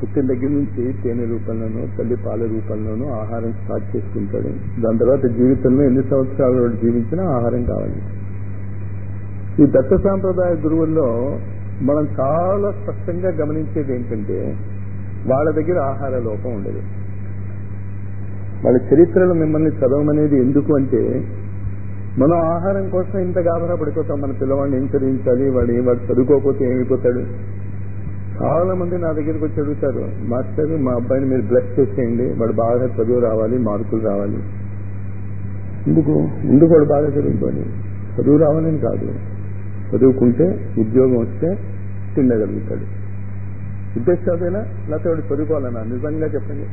పుట్టిన దగ్గర నుంచి తేనె రూపంలోనూ తల్లి పాల రూపంలోనూ ఆహారం స్టార్ట్ చేసుకుంటాడు దాని తర్వాత జీవితంలో ఎన్ని సంవత్సరాలు వాడు జీవించినా ఆహారం కావాలి ఈ దత్త సాంప్రదాయ గురువుల్లో మనం చాలా స్పష్టంగా గమనించేది ఏంటంటే వాళ్ళ దగ్గర ఆహార లోపం ఉండదు వాళ్ళ చరిత్రలో మిమ్మల్ని చదవమనేది ఎందుకు అంటే మనం ఆహారం కోసం ఇంత గాబరా పడిపోతాం మన పిల్లవాడిని ఏం చదివించాలి వాడు ఏం వాడు చదువుకోకపోతే ఏమైపోతాడు చాలా మంది నా దగ్గరికి వచ్చి అడుగుతారు మాస్టర్ మా అబ్బాయిని మీరు బ్లెస్ చేసేయండి వాడు బాగా చదువు రావాలి మార్కులు రావాలి ఎందుకు ఎందుకు వాడు బాగా చదువుకోవాలి చదువు రావాలని కాదు చదువుకుంటే ఉద్యోగం వస్తే తినగలుగుతాడు ఉద్దేశం అదేనా లేకపోతే వాడు చదువుకోవాలన్నా నిజంగా చెప్పండి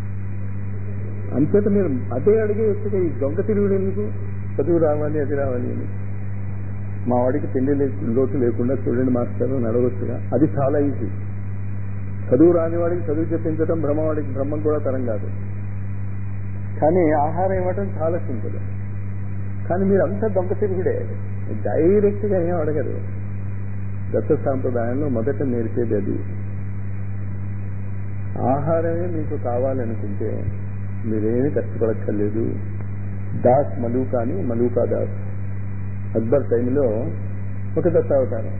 అంచేత మీరు అదే అడిగే వచ్చే ఈ దొంగ తిరుగుడు ఎందుకు చదువు రావాలి అది రావాలి అని మా వాడికి తిండి లోటు లేకుండా చూడండి మాస్టర్ అని అడగొచ్చుగా అది చాలా ఈజీ చదువు రాని వాడికి చదువు చెప్పించడం బ్రహ్మవాడికి బ్రహ్మం కూడా తరం కాదు కానీ ఆహారం ఇవ్వటం చాలా సింపుల్ కానీ మీరు అంతా దొంగ తిరుగుడే డైరెక్ట్ గా ఏం అడగరు దత్త సాంప్రదాయంలో మొదట నేర్పేది అది ఆహారమే మీకు కావాలనుకుంటే మీరేమి కష్టపడక్కర్లేదు దాస్ మలూకా అని మలూకా దాస్ అక్బర్ టైంలో ఒక దత్తావతారం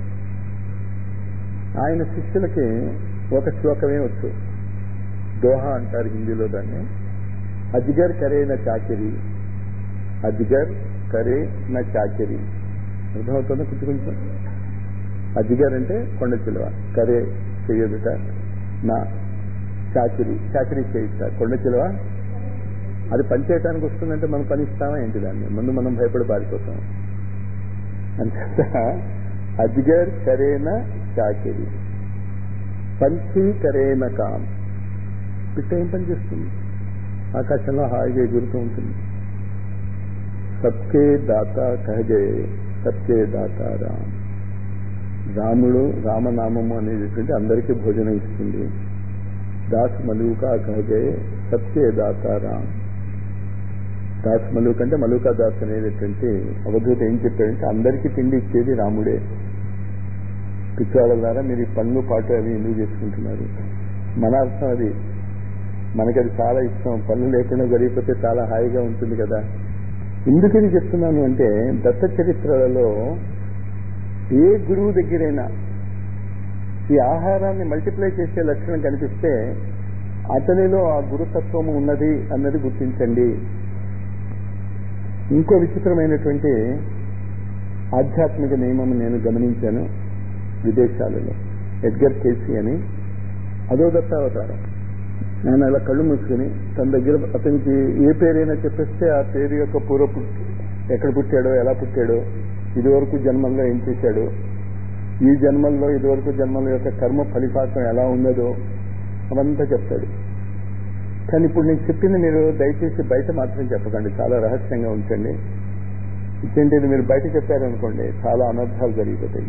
ఆయన శిష్యులకి ఒక శ్లోకమే వచ్చు దోహా అంటారు హిందీలో దాన్ని అజ్గర్ కరే న చాకిరి అజ్గర్ కరే న చాకిరి అర్థమవుతుందా కొంచెం కొంచెం అజ్గర్ అంటే కొండ చిలువ కరే చెయ్యదుట నా చాకిరి చాకిరీ చేయిస్తా కొండ చిలువ అది పని చేయడానికి వస్తుందంటే మనం పని ఇస్తామా ఏంటి దాన్ని ముందు మనం భయపడి పారిపోతాం అంత అజ్గర్ కరేన చాకిరి పంచీ కరేన కామ్ పిట్ట ఏం పని చేస్తుంది ఆకాశంలో హాయిగా ఎగురుతూ ఉంటుంది సబ్కే దాత కహగే సబ్కే దాత రామ్ రాముడు రామనామము అనేటటువంటి అందరికీ భోజనం ఇస్తుంది దాస్ మలూకా కహగే సబ్కే దాత రామ్ దాస్ మలూక్ అంటే మలూకా దాస్ అనేటటువంటి అవధూత ఏం చెప్పాడంటే అందరికీ తిండి ఇచ్చేది రాముడే పిచ్చాళ్ళ ద్వారా మీరు ఈ పళ్ళు పాటు అవి ఎందుకు చేసుకుంటున్నారు మన అర్థం అది మనకి అది చాలా ఇష్టం పళ్ళు లేకుండా జరిగిపోతే చాలా హాయిగా ఉంటుంది కదా ఎందుకు ఇది చెప్తున్నాను అంటే దత్త చరిత్రలలో ఏ గురువు దగ్గరైనా ఈ ఆహారాన్ని మల్టిప్లై చేసే లక్షణం కనిపిస్తే అతనిలో ఆ గురుతత్వము ఉన్నది అన్నది గుర్తించండి ఇంకో విచిత్రమైనటువంటి ఆధ్యాత్మిక నియమం నేను గమనించాను విదేశాలలో ఎడ్గర్ కేసీ అని అదో దత్తావతారం ఆయన అలా కళ్ళు మూసుకుని తన దగ్గర అతనికి ఏ పేరైనా చెప్పేస్తే ఆ పేరు యొక్క పూర్వ ఎక్కడ పుట్టాడో ఎలా పుట్టాడో ఇదివరకు జన్మల్లో ఏం చేశాడో ఈ జన్మల్లో ఇదివరకు జన్మల యొక్క కర్మ ఫలితార్థం ఎలా ఉన్నదో అవంతా చెప్తాడు కానీ ఇప్పుడు నేను చెప్పింది మీరు దయచేసి బయట మాత్రం చెప్పకండి చాలా రహస్యంగా ఉంచండి ఇచ్చేంటి మీరు బయట చెప్పారనుకోండి చాలా అనర్థాలు జరిగిపోతాయి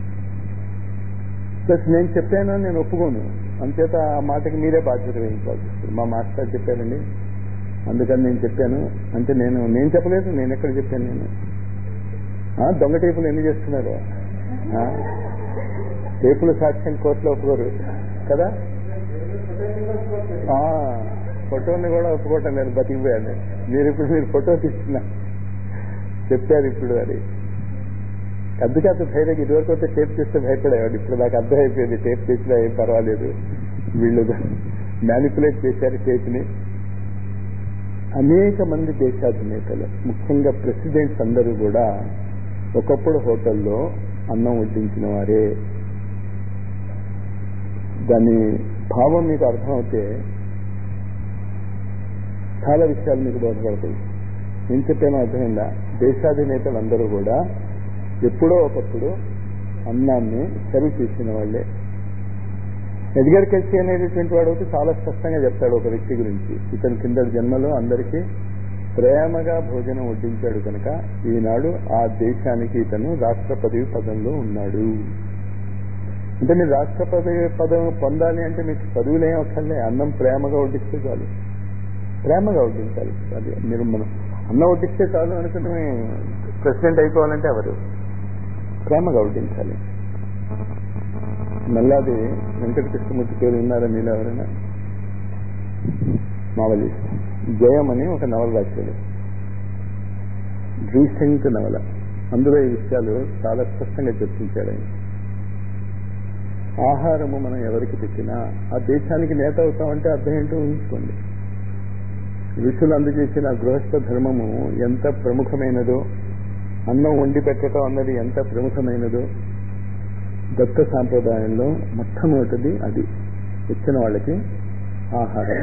ప్లస్ నేను చెప్పాను నేను ఒప్పుకోను అంచేత ఆ మాటకి మీరే బాధ్యత వహించాల్సి వస్తుంది మా మాస్టర్ చెప్పారండి అందుకని నేను చెప్పాను అంటే నేను నేను చెప్పలేదు నేను ఎక్కడ చెప్పాను నేను దొంగ టేపులు ఎన్ని చేస్తున్నారు టేపుల సాక్ష్యం కోర్టులో ఒప్పుకోరు కదా ఫోటోని కూడా ఒప్పుకోవటం నేను బతికిపోయాను మీరు ఇప్పుడు మీరు ఫోటో తీస్తున్నా చెప్పారు ఇప్పుడు అది అందుకే అతను ధైర్యంగా ఇదివరకు అయితే టేప్ చేస్తే భయపడేవాడు ఇప్పుడు నాకు అర్థం అయిపోయింది టేప్ చేసినా ఏం పర్వాలేదు వీళ్ళు మ్యానిపులేట్ చేశారు టేప్ని అనేక మంది దేశాధినేతలు ముఖ్యంగా ప్రెసిడెంట్స్ అందరూ కూడా ఒకప్పుడు హోటల్లో అన్నం వడ్డించిన వారే దాని భావం మీకు అర్థమవుతే చాలా విషయాలు మీకు బోధపడతాయి నేను చెప్పాను అర్థమైందా దేశాధినేతలు అందరూ కూడా ఎప్పుడో ఒకప్పుడు అన్నాన్ని సర్వ్ చేసిన వాళ్ళే ఎడ్గర్ కెల్సీ అనేటటువంటి వాడు అయితే చాలా స్పష్టంగా చెప్తాడు ఒక వ్యక్తి గురించి ఇతని కింద జన్మలో అందరికీ ప్రేమగా భోజనం వడ్డించాడు కనుక ఈనాడు ఆ దేశానికి ఇతను రాష్ట్రపతి పదంలో ఉన్నాడు అంటే మీరు రాష్ట్రపతి పదం పొందాలి అంటే మీకు చదువులేం అక్కర్లే అన్నం ప్రేమగా వడ్డిస్తే చాలు ప్రేమగా వడ్డించాలి అది మీరు మనం అన్నం వడ్డిస్తే చాలు అనుకుంటే ప్రెసిడెంట్ అయిపోవాలంటే ఎవరు ప్రేమగా వడ్డించాలి నల్లాది వెంకట కృష్ణమూర్తి పేరు ఉన్నారా మీలో ఎవరైనా నావలిస్ట్ జయం అని ఒక నవల రాశాడు రీసెంట్ నవల అందులో ఈ విషయాలు చాలా స్పష్టంగా చర్చించాడు ఆయన ఆహారము మనం ఎవరికి పెట్టినా ఆ దేశానికి నేత అవుతామంటే అర్థం ఏంటో ఊహించుకోండి ఋషులు అందజేసిన గృహస్థ ధర్మము ఎంత ప్రముఖమైనదో అన్నం వండి పెట్టడం అన్నది ఎంత ప్రముఖమైనదో దత్త సాంప్రదాయంలో మొట్టమొదటిది అది ఇచ్చిన వాళ్ళకి ఆహారం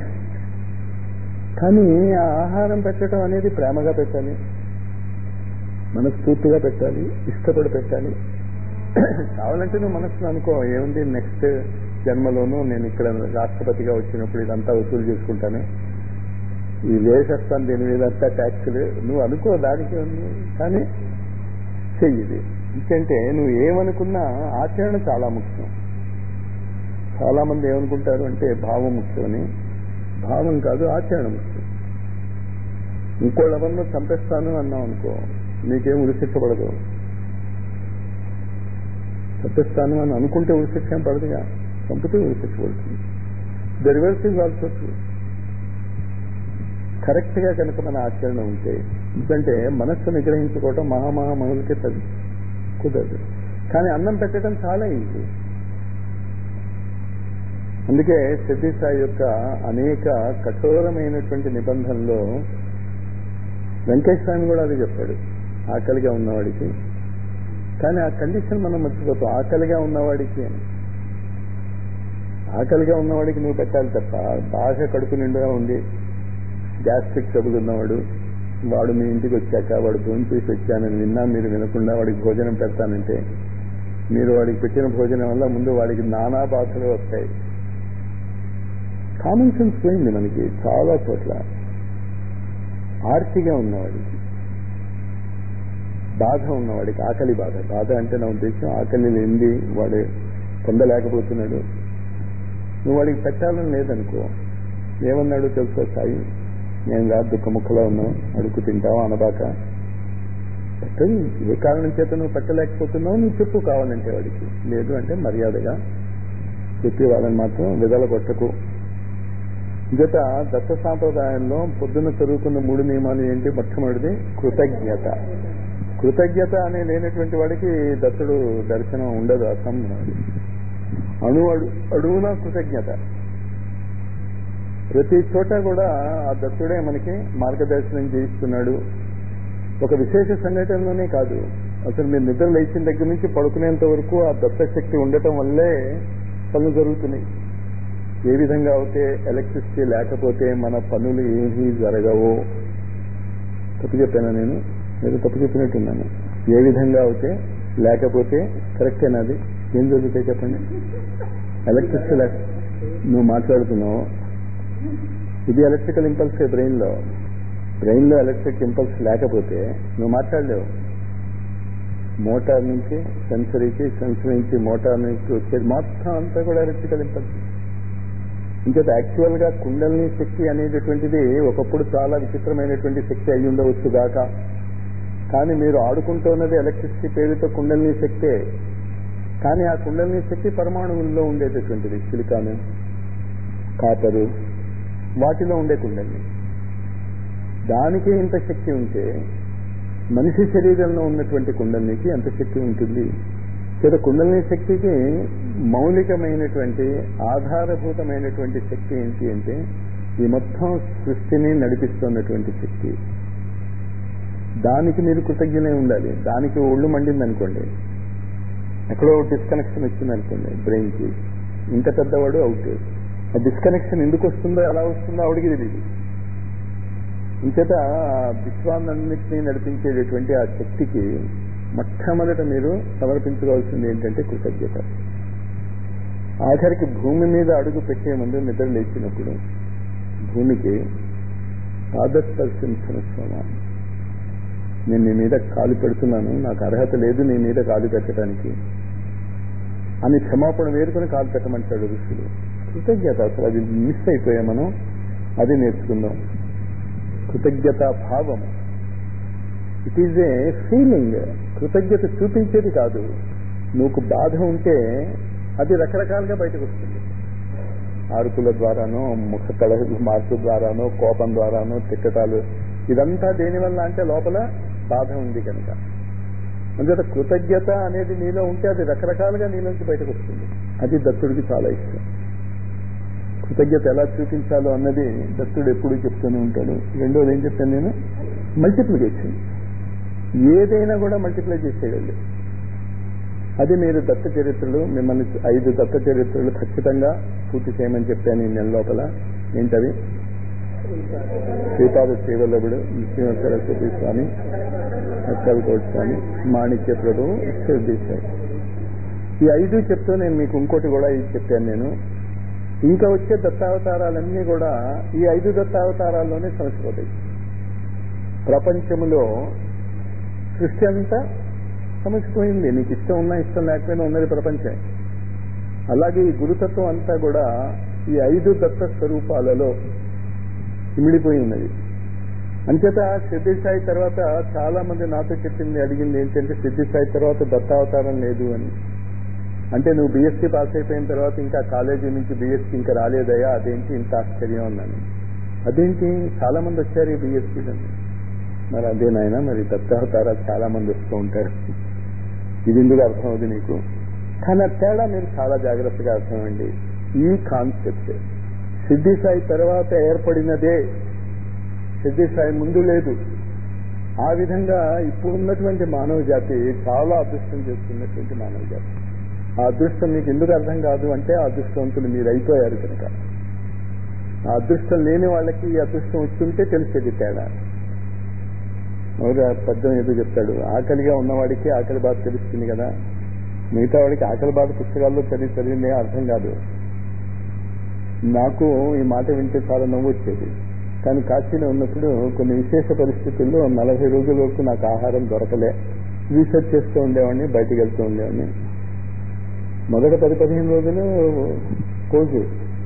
కానీ ఆ ఆహారం పెట్టడం అనేది ప్రేమగా పెట్టాలి మనస్ఫూర్తిగా పెట్టాలి ఇష్టపడి పెట్టాలి కావాలంటే నువ్వు మనసులో అనుకో ఏముంది నెక్స్ట్ జన్మలోనూ నేను ఇక్కడ రాష్ట్రపతిగా వచ్చినప్పుడు ఇదంతా వసూలు చేసుకుంటాను ఈ వేసేస్తాను దీని మీద అంతా ట్యాక్సులు నువ్వు అనుకో దానికి ఉంది కానీ చెయ్యిది ఎందుకంటే నువ్వు ఏమనుకున్నా ఆచరణ చాలా ముఖ్యం చాలా మంది ఏమనుకుంటారు అంటే భావం ముఖ్యమని భావం కాదు ఆచరణ ముఖ్యం ఇంకోళ్ళు ఎవరినో చంపేస్తాను అన్నావు అనుకో నీకేం ఉరిశిక్షపడదు చంపేస్తాను అని అనుకుంటే ఉరిశిక్ష ఏం పడదుగా చంపితే ఉరిశిక్ష పడుతుంది the reverse is also true correct గా కనుక మన ఆచరణ ఉంటే ఎందుకంటే మనస్సు నిగ్రహించుకోవటం మహామహామహులకే తది కుదరదు కానీ అన్నం పెట్టడం చాలా ఈజీ అందుకే సతీసాయి యొక్క అనేక కఠోరమైనటువంటి నిబంధనలో వెంకటేశ్వరాన్ని కూడా అది చెప్పాడు ఆకలిగా ఉన్నవాడికి కానీ ఆ కండిషన్ మనం మర్చిపోతాం ఆకలిగా ఉన్నవాడికి అని ఆకలిగా ఉన్నవాడికి నువ్వు పెట్టాలి తప్ప బాగా కడుపు నిండుగా ఉండి గ్యాస్ట్రిక్ ట్రబుల్ ఉన్నవాడు వాడు మీ ఇంటికి వచ్చాక వాడు భోజనం చేసి వచ్చానని విన్నా మీరు వినకుండా వాడికి భోజనం పెడతానంటే మీరు వాడికి పెట్టిన భోజనం వల్ల ముందు వాడికి నానా బాధలు వస్తాయి కామన్ సెన్స్ పోయింది మనకి చాలా చోట్ల ఆర్తిగా ఉన్నవాడికి బాధ ఉన్నవాడికి ఆకలి బాధ బాధ అంటే నా ఉద్దేశం ఆకలి లేనిది వాడు పొందలేకపోతున్నాడు నువ్వు వాడికి పెట్టాలని లేదనుకో ఏమన్నాడు తెలుసా సాయి నేను రా దుఃఖ ముక్కలో ఉన్నావు అడుగు తింటావు అనబాక పెట్టదు ఏ కారణం చేత నువ్వు పెట్టలేకపోతున్నావు నువ్వు చెప్పు కావాలంటే వాడికి లేదు అంటే మర్యాదగా చెప్పి వాళ్ళని మాత్రం విదల కొట్టకు జత దత్త సాంప్రదాయంలో పొద్దున్న చదువుకున్న మూడు నియమాలు ఏంటి మొట్టమొదటిది కృతజ్ఞత కృతజ్ఞత అనే లేనటువంటి వాడికి దత్తుడు దర్శనం ఉండదు అసంభవం అణు అడు అడుగున కృతజ్ఞత ప్రతి చోట కూడా ఆ దత్తుడే మనకి మార్గదర్శనం చేయిస్తున్నాడు ఒక విశేష సంఘటనలోనే కాదు అసలు మీరు నిద్ర లేచిన దగ్గర నుంచి పడుకునేంత వరకు ఆ దత్తశక్తి ఉండటం వల్లే పనులు జరుగుతున్నాయి ఏ విధంగా అయితే ఎలక్ట్రిసిటీ లేకపోతే మన పనులు ఏమీ జరగవో తప్పు చెప్పానా నేను ఏదో తప్పు చెప్పినట్టున్నాను ఏ విధంగా అయితే లేకపోతే కరెక్టేనా అది ఏం జరుగుతాయి చెప్పండి ఎలక్ట్రిసిటీ లేక నువ్వు మాట్లాడుతున్నావు ఇది ఎలక్ట్రికల్ ఇంపల్స్ బ్రెయిన్ లో బ్రెయిన్ లో ఎలక్ట్రిక్ ఇంపల్స్ లేకపోతే నువ్వు మాట్లాడలేవు మోటార్ నుంచి సెన్సరీకి సెన్సరీ నుంచి మోటార్ నుంచి వచ్చేది మొత్తం అంతా కూడా ఎలక్ట్రికల్ ఇంపల్స్ ఇంకేత యాక్చువల్ గా కుండలిని శక్తి అనేటటువంటిది ఒకప్పుడు చాలా విచిత్రమైనటువంటి శక్తి అయి ఉండవచ్చు గాక కానీ మీరు ఆడుకుంటున్నది ఎలక్ట్రిసిటీ పేరుతో కుండలిని శక్తే కానీ ఆ కుండలిని శక్తి పరమాణువుల్లో ఉండేటటువంటిది సిలికాను కాపరు వాటిలో ఉండే కుండలిని దానికే ఇంత శక్తి ఉంటే మనిషి శరీరంలో ఉన్నటువంటి కుండలినికి ఎంత శక్తి ఉంటుంది చేత కుండలిని శక్తికి మౌలికమైనటువంటి ఆధారభూతమైనటువంటి శక్తి ఏంటి అంటే ఈ మొత్తం సృష్టిని నడిపిస్తున్నటువంటి శక్తి దానికి మీరు కృతజ్ఞనే ఉండాలి దానికి ఒళ్ళు మండింది అనుకోండి ఎక్కడో డిస్కనెక్షన్ వచ్చింది అనుకోండి బ్రెయిన్ కి ఇంత పెద్దవాడు అవుట్ ఆ డిస్కనెక్షన్ ఎందుకు వస్తుందో ఎలా వస్తుందో ఆవిడికి తెలియదు ఇంచేత విశ్వాన్నింటినీ నడిపించేటటువంటి ఆ శక్తికి మొట్టమొదట మీరు సమర్పించుకోవాల్సింది ఏంటంటే కృతజ్ఞత ఆఖరికి భూమి మీద అడుగు పెట్టే ముందు నిద్ర లేచినప్పుడు భూమికి పాదస్పర్శించిన స్వమా నేను నీ మీద కాలు పెడుతున్నాను నాకు అర్హత లేదు నీ మీద కాలు పెట్టడానికి అని క్షమాపణ వేరుకొని కాలు పెట్టమంటాడు ఋషులు కృతజ్ఞత అసలు అది మిస్ అయిపోయా మనం అది నేర్చుకుందాం కృతజ్ఞత భావం ఇట్ ఈజ్ ఏ ఫీలింగ్ కృతజ్ఞత చూపించేది కాదు నువ్వు బాధ ఉంటే అది రకరకాలుగా బయటకు వస్తుంది ఆరుకుల ద్వారానో ముఖ కళ మార్పు ద్వారానో కోపం ద్వారానో తిక్కటాలు ఇదంతా దేనివల్ల అంటే లోపల బాధ ఉంది కనుక అందుచేత కృతజ్ఞత అనేది నీలో ఉంటే అది రకరకాలుగా నీలోంచి బయటకు వస్తుంది అది దత్తుడికి చాలా ఇష్టం కృతజ్ఞత ఎలా చూపించాలో అన్నది దత్తుడు ఎప్పుడు చెప్తూనే ఉంటాడు రెండోది ఏం చెప్తాను నేను మల్టిప్లికేషన్ ఏదైనా కూడా మల్టిప్లై చేసేయాలి అది మీరు దత్త చరిత్రలు మిమ్మల్ని ఐదు దత్త చరిత్రలు ఖచ్చితంగా పూర్తి చేయమని చెప్పాను ఈ నెల లోపల ఏంటవి శ్రీపాద శ్రీవల్లభుడు శ్రీనివాస సరస్వతి స్వామి అక్కలకోటి స్వామి మాణిక్య ప్రభువు శివదేశాయి ఈ ఐదు చెప్తూ నేను మీకు ఇంకోటి కూడా ఇది చెప్పాను నేను ఇంకా వచ్చే దత్తావతారాలన్నీ కూడా ఈ ఐదు దత్తావతారాల్లోనే సమసిపోతాయి ప్రపంచంలో సృష్టి అంతా సమసిపోయింది నీకు ఇష్టం ఉన్నా ఇష్టం లేకపోయినా ఉన్నది ప్రపంచం అలాగే ఈ గురుతత్వం అంతా కూడా ఈ ఐదు దత్త స్వరూపాలలో ఇమిడిపోయి ఉన్నది అంచేత సిద్ధిసాయి తర్వాత చాలా మంది నాతో చెప్పింది అడిగింది ఏంటంటే సిద్ధిసాయి తర్వాత దత్తావతారం లేదు అని అంటే నువ్వు బీఎస్సీ పాస్ అయిపోయిన తర్వాత ఇంకా కాలేజీ నుంచి బీఎస్సీ ఇంకా రాలేదయ్యా అదేంటి ఇంత ఆశ్చర్యం అన్నాను అదేంటి చాలా మంది వచ్చారు ఈ బీఎస్సీ మరి అదే నాయన మరి దత్తావతారాలు చాలా మంది వస్తూ ఉంటారు ఇది ఎందుకు అర్థమవుతుంది నీకు కానీ ఆ తేడా మీరు చాలా జాగ్రత్తగా అర్థమండి ఈ కాన్సెప్ట్ సిద్ధి సాయి తర్వాత ఏర్పడినదే సిద్ధి సాయి ముందు లేదు ఆ విధంగా ఇప్పుడున్నటువంటి మానవ జాతి చాలా అదృష్టం చేస్తున్నటువంటి మానవ జాతి ఆ అదృష్టం మీకు ఎందుకు అర్థం కాదు అంటే ఆ అదృష్టవంతులు మీరు అయిపోయారు కనుక ఆ అదృష్టం లేని వాళ్ళకి ఈ అదృష్టం వచ్చుంటే తెలిసేది తేడా పద్యం ఏదో చెప్తాడు ఆకలిగా ఉన్నవాడికి ఆకలి బాధ తెలుస్తుంది కదా మిగతా వాడికి ఆకలి బాధ పుస్తకాల్లో చదివి చదివిందే అర్థం కాదు నాకు ఈ మాట వింటే చాలా నవ్వు వచ్చేది కానీ కాశీలో ఉన్నప్పుడు కొన్ని విశేష పరిస్థితుల్లో నలభై రోజుల వరకు నాకు ఆహారం దొరకలే రీసెర్చ్ చేస్తూ ఉండేవాడిని బయటికి వెళ్తూ ఉండేవాడిని మొదట పది పదిహేను రోజులు కోజు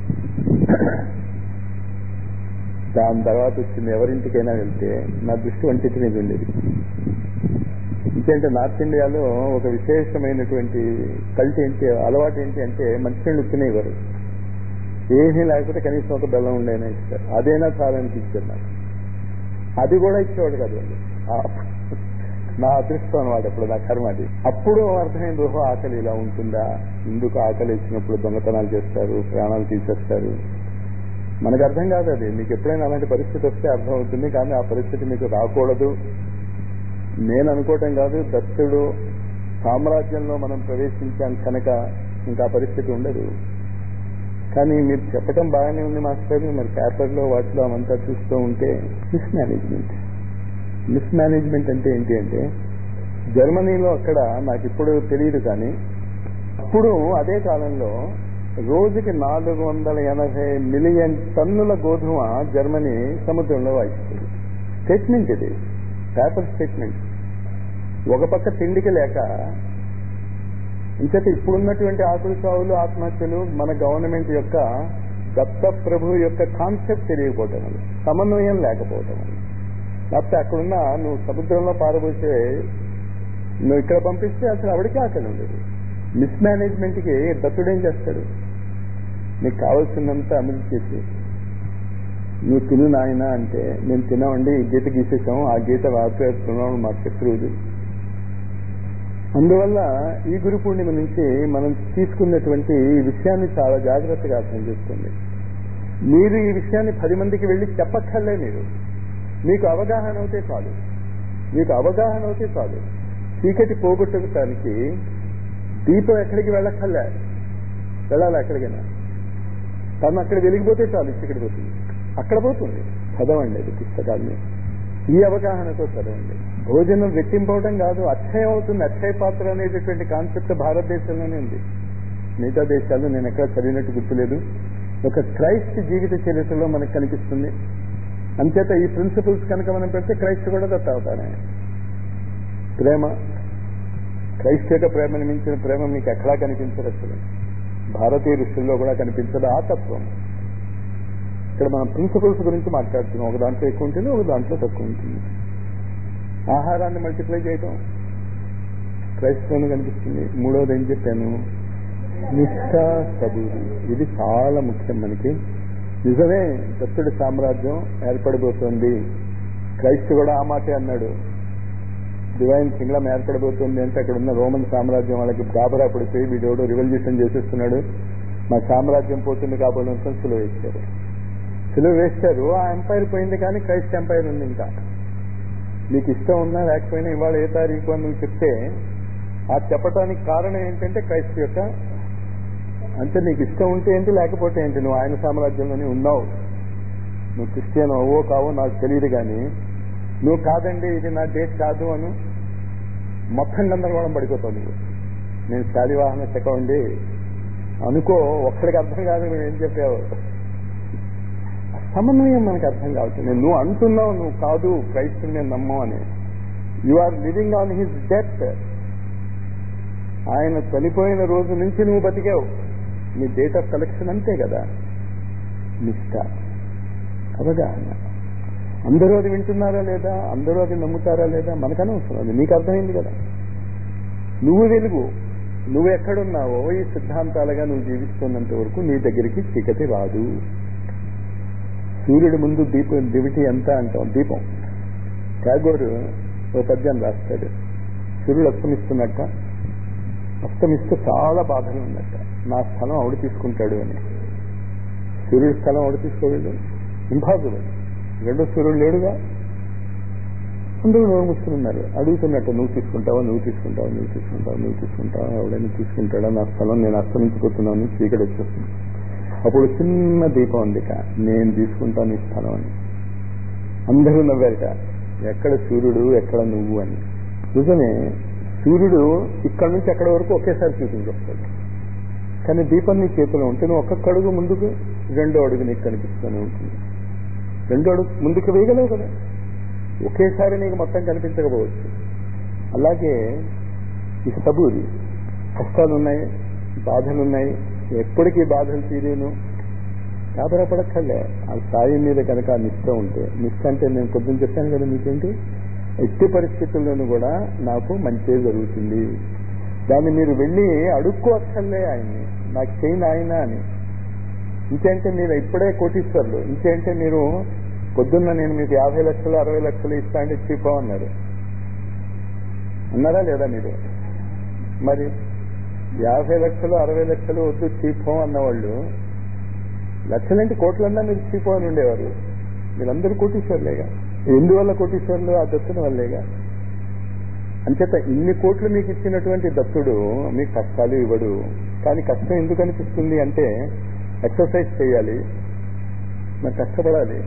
దాని తర్వాత వచ్చింది ఎవరింటికైనా వెళ్తే నా దృష్టి వంటింటి మీద ఉండేది ఇంకేంటే నార్త్ ఇండియాలో ఒక విశేషమైనటువంటి కల్ట్ ఏంటి అలవాటు ఏంటి అంటే మంచినీళ్ళు తినేవారు ఏమీ లేకపోతే కనీసం ఒక బెల్లం ఉండేనా ఇస్తారు అదేనా చాలా అనిపించారు నాకు అది కూడా ఇచ్చేవాడు కాదు వాళ్ళు నా అదృష్టం అనమాట ఇప్పుడు నా కర్మ అది అప్పుడు అర్థమైంది ఓహో ఆకలి ఇలా ఉంటుందా ఎందుకు ఆకలి ఇచ్చినప్పుడు దొంగతనాలు చేస్తారు ప్రాణాలు తీసేస్తారు మనకు అర్థం కాదు అది మీకు ఎప్పుడైనా అలాంటి పరిస్థితి వస్తే అర్థం అవుతుంది కానీ ఆ పరిస్థితి మీకు రాకూడదు నేను అనుకోవటం కాదు దత్తుడు సామ్రాజ్యంలో మనం ప్రవేశించాం కనుక ఇంకా పరిస్థితి ఉండదు కానీ మీరు చెప్పటం బాగానే ఉంది మాస్టర్ మరి పేపర్లో వాటిలో అవంతా చూస్తూ ఉంటే మిస్ మేనేజ్మెంట్ మిస్ మేనేజ్మెంట్ అంటే ఏంటి అంటే జర్మనీలో అక్కడ నాకు ఇప్పుడు తెలియదు కానీ అప్పుడు అదే కాలంలో రోజుకి నాలుగు వందల ఎనభై మిలియన్ టన్నుల గోధుమ జర్మనీ సముద్రంలో వాయిస్తుంది స్టేట్మెంట్ ఇది పేపర్ స్టేట్మెంట్ ఒక పక్క తిండికి లేక ఇంకటి ఇప్పుడున్నటువంటి ఆకులు చావులు ఆత్మహత్యలు మన గవర్నమెంట్ యొక్క దత్త ప్రభు యొక్క కాన్సెప్ట్ తెలియకపోవటం వల్ల సమన్వయం లేకపోవటం వల్ల లేకపోతే అక్కడున్న నువ్వు సముద్రంలో పారబోసే నువ్వు ఇక్కడ పంపిస్తే అసలు ఆవిడకి ఆకలి ఉండదు మిస్ మేనేజ్మెంట్కి దత్తుడు ఏం చేస్తాడు నీకు కావాల్సినంత అమలు చేసి నువ్వు తిను నాయన అంటే నేను తినవండి ఈ గీత గీసేసాం ఆ గీత వాపేస్తున్నాం మా శత్రువుది అందువల్ల ఈ గురు పూర్ణిమ నుంచి మనం తీసుకున్నటువంటి ఈ విషయాన్ని చాలా జాగ్రత్తగా అర్థం చేసుకోండి మీరు ఈ విషయాన్ని పది మందికి వెళ్ళి చెప్పక్కర్లే మీరు మీకు అవగాహన అవుతే చాలు మీకు అవగాహన అవుతే చాలు చీకటి పోగొట్టడానికి దీపం ఎక్కడికి వెళ్ళక్కర్లే వెళ్ళాలి ఎక్కడికైనా తను అక్కడ వెలిగిపోతే చాలు చీకటి పోతుంది అక్కడ పోతుంది చదవండి అది పుస్తకాన్ని ఈ అవగాహనతో చదవండి భోజనం రెట్టింపవడం కాదు అక్షయం అవుతుంది అక్షయ పాత్ర అనేటటువంటి కాన్సెప్ట్ భారతదేశంలోనే ఉంది మిగతా దేశాల్లో నేను ఎక్కడ చదివినట్టు గుర్తులేదు ఒక క్రైస్ట్ జీవిత చరిత్రలో మనకు కనిపిస్తుంది అంచేత ఈ ప్రిన్సిపల్స్ కనుక మనం పెడితే క్రైస్ట్ కూడా దత్తవుతానే ప్రేమ క్రైస్ట్ యొక్క ప్రేమను మించిన ప్రేమ మీకు ఎక్కడా కనిపించదు అసలు భారతీయ ఋషుల్లో కూడా కనిపించదు ఆ తత్వం ఇక్కడ మనం ప్రిన్సిపల్స్ గురించి మాట్లాడుతున్నాం ఒక దాంట్లో ఎక్కువ ఉంటుంది ఒక దాంట్లో తక్కువ ఉంటుంది ఆహారాన్ని మల్టిప్లై చేయటం క్రైస్తవుని కనిపిస్తుంది మూడవది ఏం చెప్పాను నిష్ఠ సబూరి ఇది చాలా ముఖ్యం మనకి నిజమే దత్తుడి సామ్రాజ్యం ఏర్పడిపోతుంది క్రైస్తు కూడా ఆ మాటే అన్నాడు డివైన్ కింగ్డమ్ ఏర్పడిపోతుంది అంటే అక్కడ ఉన్న రోమన్ సామ్రాజ్యం వాళ్ళకి గాబరా పడిపోయి వీడెవడో రివల్యూషన్ చేసేస్తున్నాడు మా సామ్రాజ్యం పోతుంది కాబట్టి అనుకుని సులువ వేశారు సులువ వేశారు ఆ ఎంపైర్ పోయింది కానీ క్రైస్ట్ ఎంపైర్ ఉంది ఇంకా నీకు ఇష్టం ఉన్నా లేకపోయినా ఇవాళ ఏ తారీఖు అని నువ్వు చెప్తే ఆ చెప్పడానికి కారణం ఏంటంటే క్రైస్తు యొక్క అంటే నీకు ఇష్టం ఉంటే ఏంటి లేకపోతే ఏంటి నువ్వు ఆయన సామ్రాజ్యంలోనే ఉన్నావు నువ్వు క్రిస్టియన్ అవ్వో కావో నాకు తెలియదు కానీ నువ్వు కాదండి ఇది నా డేట్ కాదు అను మొత్తం గందరగోళం పడిపోతావు నువ్వు నేను శాలివాహన శకం అనుకో ఒక్కడికి అర్థం కాదు నువ్వు ఏం చెప్పావు సమన్వయం మనకు అర్థం కావచ్చు నువ్వు అంటున్నావు నువ్వు కాదు క్రైస్తవుని నేను నమ్మవు అని you are living on his death ఆయన చనిపోయిన రోజు నుంచి నువ్వు బతికావు నీ డేట్ ఆఫ్ కలెక్షన్ అంతే కదా నిష్ట అవగాహన అందరూ అది వింటున్నారా లేదా అందరూ అది నమ్ముతారా లేదా మనకనవసరం అది నీకు అర్థమైంది కదా నువ్వు వెలుగు నువ్వు ఎక్కడున్నావో ఈ సిద్ధాంతాలుగా నువ్వు జీవిస్తున్నంత వరకు నీ దగ్గరికి చీకటి రాదు సూర్యుడి ముందు దీపం దివిటి ఎంత అంటాం దీపం ట్యాగోరు ఓ పద్యం రాస్తాడు సూర్యుడు అస్తమిస్తున్నట్ట అస్తమిస్తూ చాలా బాధలు ఉన్నట్ట నా స్థలం ఆవిడ తీసుకుంటాడు అని సూర్యుడి స్థలం ఆవిడ తీసుకోలేదు ఇంపాసిబుల్ రెండో సూర్యుడు లేడుగా అందరూ నోరు మూసుకున్నారు అడుగుతున్నట్టు నువ్వు తీసుకుంటావా నువ్వు తీసుకుంటావా నువ్వు తీసుకుంటావా నువ్వు తీసుకుంటావా ఎవడైనా తీసుకుంటాడా నా స్థలం నేను అస్తమించిపోతున్నాను చీకటి వచ్చేస్తుంది అప్పుడు చిన్న దీపం ఉంది ఇక నేను తీసుకుంటాను ఈ స్థలం అని అందరూ నవ్వారట ఎక్కడ సూర్యుడు ఎక్కడ నువ్వు అని నిజమే సూర్యుడు ఇక్కడ నుంచి ఎక్కడ వరకు ఒకేసారి చూపించొస్తాడు కానీ దీపం నీ చేతిలో ఉంటే నువ్వు ఒక్కొక్క అడుగు ముందుకు రెండో అడుగు నీకు కనిపిస్తూనే ఉంటుంది రెండో అడుగు ముందుకు వేయగలవు కదా ఒకేసారి నీకు మొత్తం కనిపించకపోవచ్చు అలాగే ఈ సబూరి కష్టాలు ఉన్నాయి బాధలు ఉన్నాయి ఎప్పటికీ బాధలు తీరేను పడక్కర్లే ఆ స్థాయి మీద కనుక ఆ నిష్ట ఉంటే నిష్ట అంటే నేను పొద్దున్న చెప్పాను కదా మీకేంటి ఎట్టి పరిస్థితుల్లోనూ కూడా నాకు మంచి జరుగుతుంది దాన్ని మీరు వెళ్ళి అడుక్కోక్కర్లే ఆయన్ని నాకు చేయను ఆయన అని ఇంకేంటే మీరు ఇప్పుడే కోటీశ్వర్లు ఇంకేంటే మీరు పొద్దున్న నేను మీకు యాభై లక్షలు అరవై లక్షలు ఇస్తా అంటే చీపో అన్నారు అన్నారా లేదా మీరు మరి యాభై లక్షలు అరవై లక్షలు వద్దు చీపో అన్నవాళ్ళు లక్షలంటే కోట్లన్నా మీరు చీపో అని ఉండేవారు మీరందరూ కోటీశ్వర్లేగా ఎందువల్ల కోటీశ్వర్లు ఆ దత్తుని వల్లేగా అంచేత ఇన్ని కోట్లు మీకు ఇచ్చినటువంటి దత్తుడు మీకు కష్టాలు ఇవ్వడు కానీ కష్టం ఎందుకు అనిపిస్తుంది అంటే ఎక్సర్సైజ్ చేయాలి మరి కష్టపడాలి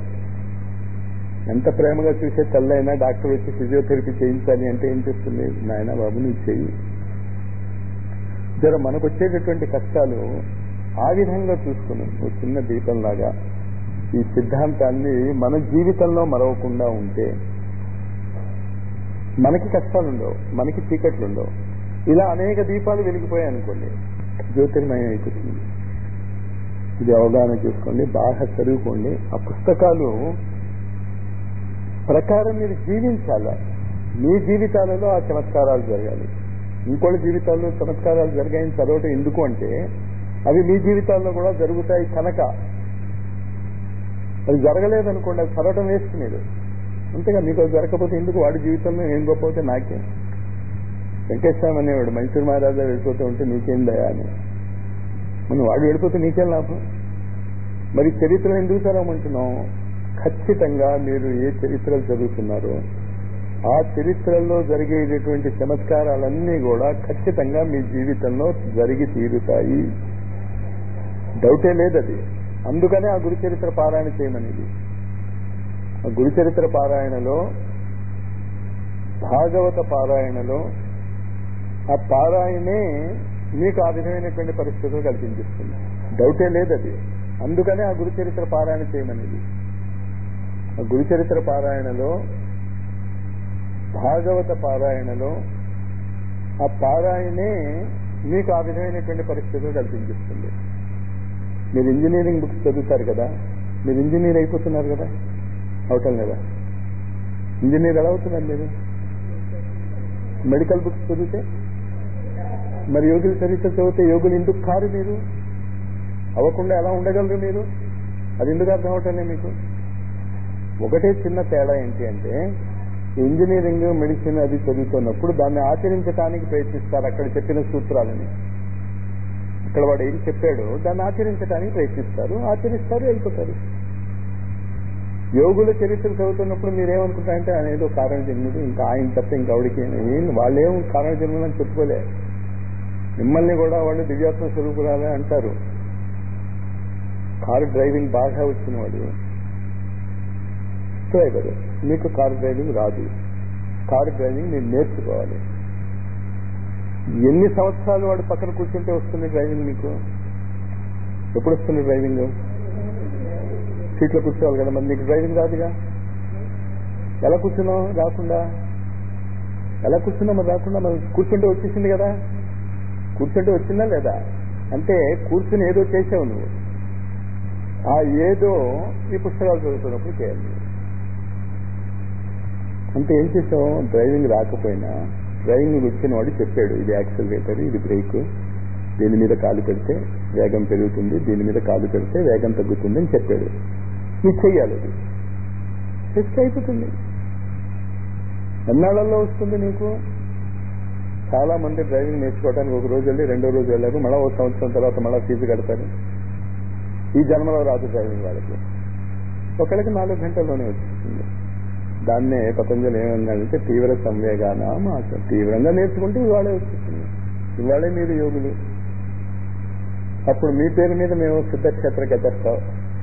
ఎంత ప్రేమగా చూసే తల్లైనా డాక్టర్ వచ్చి ఫిజియోథెరపీ చేయించాలి అంటే ఏం చేస్తుంది నాయన బాబు నువ్వు చెయ్యి జర మనకు వచ్చేటటువంటి కష్టాలు ఆ విధంగా చూసుకుని ఒక చిన్న దీపంలాగా ఈ సిద్ధాంతాన్ని మన జీవితంలో మరవకుండా ఉంటే మనకి కష్టాలు ఉండవు మనకి చీకట్లు ఉండవు ఇలా అనేక దీపాలు వెలిగిపోయాయి అనుకోండి జ్యోతిర్మయం అయిపోతుంది ఇది అవగాహన చేసుకోండి బాగా చదువుకోండి ఆ పుస్తకాలు ప్రకారం మీరు జీవించాల మీ జీవితాలలో ఆ చమత్కారాలు జరగాలి ఇంకోళ్ళ జీవితాల్లో చమత్కారాలు జరిగాయని చదవటం ఎందుకు అంటే అవి మీ జీవితాల్లో కూడా జరుగుతాయి కనుక అది జరగలేదనుకోండి అది చదవటం వేస్ట్ మీరు అంతేగా మీకు అది జరగకపోతే ఎందుకు వాడి జీవితంలో ఏం గొప్ప అవుతే నాకే వెంకటేశ్వరం అనేవాడు మైసూర్ మహారాజా వెళ్ళిపోతూ ఉంటే నీకేం దయా అని మనం వాడు వెళ్ళిపోతే నీకేం లాభం మరి చరిత్ర ఎందుకు చదవమంటున్నాం ఖచ్చితంగా మీరు ఏ చరిత్రలు చదువుతున్నారో ఆ చరిత్రల్లో జరిగేటటువంటి చమత్కారాలన్నీ కూడా ఖచ్చితంగా మీ జీవితంలో జరిగి తీరుతాయి డౌటే లేదది అందుకనే ఆ గురుచరిత్ర పారాయణ చేయమనేది ఆ గురుచరిత్ర పారాయణలో భాగవత పారాయణలో ఆ పారాయణే మీకు ఆ విధమైనటువంటి పరిస్థితులు కల్పించిస్తుంది డౌటే లేదది అందుకనే ఆ గురుచరిత్ర పారాయణ చేయమనేది ఆ గురుచరిత్ర పారాయణలో భాగవత పారాయణలో ఆ పారాయణే మీకు ఆ విధమైనటువంటి పరిస్థితులు కల్పించిస్తుంది మీరు ఇంజనీరింగ్ బుక్స్ చదువుతారు కదా మీరు ఇంజనీర్ అయిపోతున్నారు కదా అవటం లేదా ఇంజనీర్ ఎలా అవుతున్నారు మీరు మెడికల్ బుక్స్ చదివితే మరి యోగుల చరిత్ర చదివితే యోగులు ఎందుకు కారు మీరు అవ్వకుండా ఎలా ఉండగలరు మీరు అది ఎందుకు అర్థం అవటంలే మీకు ఒకటే చిన్న తేడా ఏంటి అంటే ఇంజనీరింగ్ మెడిసిన్ అది చదువుతున్నప్పుడు దాన్ని ఆచరించడానికి ప్రయత్నిస్తారు అక్కడ చెప్పిన సూత్రాలని ఇక్కడ వాడు ఏం చెప్పాడో దాన్ని ఆచరించడానికి ప్రయత్నిస్తారు ఆచరిస్తారు వెళ్ళిపోతారు యోగుల చరిత్ర చదువుతున్నప్పుడు మీరేమనుకుంటారంటే ఆయన ఏదో కారణ జన్ముడు ఇంకా ఆయన తప్ప ఇంకా ఆవిడికి ఏం వాళ్ళేం కారణ జన్ములు అని చెప్పుకోలే మిమ్మల్ని కూడా వాళ్ళు దివ్యాత్మ స్వరూపురాలే అంటారు కారు డ్రైవింగ్ బాగా వచ్చిన వాడు డ్రైవర్ మీకు కారు డ్రైవింగ్ రాదు కారు డ్రైవింగ్ మీరు నేర్చుకోవాలి ఎన్ని సంవత్సరాలు వాడు పక్కన కూర్చుంటే వస్తుంది డ్రైవింగ్ మీకు ఎప్పుడు వస్తుంది డ్రైవింగ్ సీట్లో కూర్చోవాలి కదా మరి నీకు డ్రైవింగ్ రాదుగా ఎలా కూర్చున్నావు రాకుండా ఎలా కూర్చున్నావు మరి రాకుండా మరి కూర్చుంటే వచ్చేసింది కదా కూర్చుంటే వచ్చిందా లేదా అంటే కూర్చుని ఏదో చేసావు నువ్వు ఆ ఏదో ఈ పుస్తకాలు చదువుతున్నప్పుడు చేయాలి అంటే ఏం చేసావు డ్రైవింగ్ రాకపోయినా డ్రైవింగ్ వచ్చిన వాడు చెప్పాడు ఇది యాక్సిలరేటర్ ఇది బ్రేక్ దీని మీద కాలు పెడితే వేగం పెరుగుతుంది దీని మీద కాలు పెడితే వేగం తగ్గుతుంది అని చెప్పాడు నువ్వు చెయ్యాలి అది చేస్తే అయిపోతుంది ఎన్నాళ్ళల్లో వస్తుంది నీకు చాలా మంది డ్రైవింగ్ నేర్చుకోవడానికి ఒక రోజు వెళ్ళి రెండో రోజు వెళ్ళారు మళ్ళీ ఒక సంవత్సరం తర్వాత మళ్ళీ ఫీజు కడతారు ఈ జన్మలో రాదు డ్రైవింగ్ వాళ్ళకి ఒకళ్ళకి నాలుగు గంటల్లోనే వచ్చేస్తుంది దాన్నే పతంజలి ఏమన్నాడంటే తీవ్ర సంవేగాన మాట తీవ్రంగా నేర్చుకుంటే ఇవాళే వచ్చేస్తుంది ఇవాళే మీరు యోగులు అప్పుడు మీ పేరు మీద మేము సిద్ధక్షేత్ర గెతస్తాం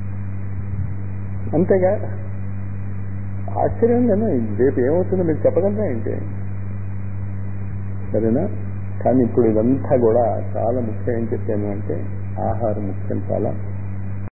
అంతేగా ఆశ్చర్యం కదా రేపు ఏమవుతుందో మీరు చెప్పగలరా ఏంటి సరేనా కానీ ఇప్పుడు ఇదంతా కూడా చాలా ముఖ్యం ఏం చెప్పాను అంటే ఆహారం ముఖ్యం చాలా